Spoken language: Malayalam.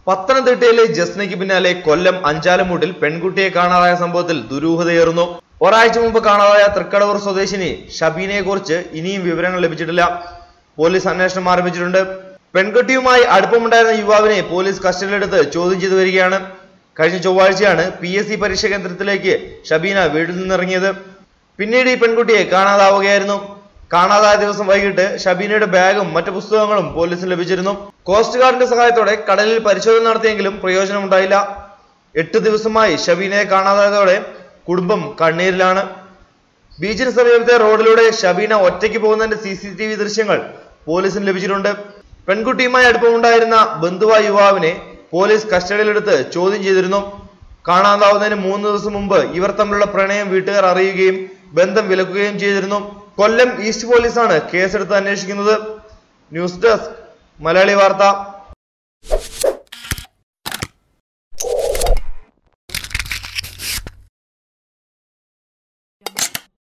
പത്തനംതിട്ടയിലെ ജസ്നയ്ക്ക് പിന്നാലെ കൊല്ലം അഞ്ചാലമൂട്ടിൽ പെൺകുട്ടിയെ കാണാതായ സംഭവത്തിൽ ദുരൂഹതയേറുന്നു ഒരാഴ്ച മുമ്പ് കാണാതായ തൃക്കടവൂർ സ്വദേശിനി ഷബീനയെ കുറിച്ച് ഇനിയും വിവരങ്ങൾ ലഭിച്ചിട്ടില്ല പോലീസ് അന്വേഷണം ആരംഭിച്ചിട്ടുണ്ട് പെൺകുട്ടിയുമായി അടുപ്പമുണ്ടായിരുന്ന യുവാവിനെ പോലീസ് കസ്റ്റഡിയിലെടുത്ത് ചോദ്യം ചെയ്തു വരികയാണ് കഴിഞ്ഞ ചൊവ്വാഴ്ചയാണ് പി എസ് സി പരീക്ഷാ കേന്ദ്രത്തിലേക്ക് ഷബീന വീട്ടിൽ നിന്നിറങ്ങിയത് പിന്നീട് ഈ പെൺകുട്ടിയെ കാണാതാവുകയായിരുന്നു കാണാതായ ദിവസം വൈകിട്ട് ഷബീനയുടെ ബാഗും മറ്റു പുസ്തകങ്ങളും പോലീസിന് ലഭിച്ചിരുന്നു കോസ്റ്റ് ഗാർഡിന്റെ സഹായത്തോടെ കടലിൽ പരിശോധന നടത്തിയെങ്കിലും പ്രയോജനമുണ്ടായില്ല എട്ട് ദിവസമായി ഷബീനയെ കാണാതായതോടെ കുടുംബം കണ്ണീരിലാണ് ബീച്ചിന് സമീപത്തെ റോഡിലൂടെ ഷബീന ഒറ്റയ്ക്ക് പോകുന്നതിന്റെ സി സി ടി വി ദൃശ്യങ്ങൾ പോലീസിന് ലഭിച്ചിട്ടുണ്ട് പെൺകുട്ടിയുമായി അടുപ്പമുണ്ടായിരുന്ന ബന്ധുവായ യുവാവിനെ പോലീസ് കസ്റ്റഡിയിലെടുത്ത് ചോദ്യം ചെയ്തിരുന്നു കാണാതാവുന്നതിന് മൂന്ന് ദിവസം മുമ്പ് ഇവർ തമ്മിലുള്ള പ്രണയം വീട്ടുകാർ അറിയുകയും ബന്ധം വിലക്കുകയും ചെയ്തിരുന്നു കൊല്ലം ഈസ്റ്റ് പോലീസാണ് കേസെടുത്ത് അന്വേഷിക്കുന്നത് ന്യൂസ് ഡെസ്ക് മലയാളി വാർത്ത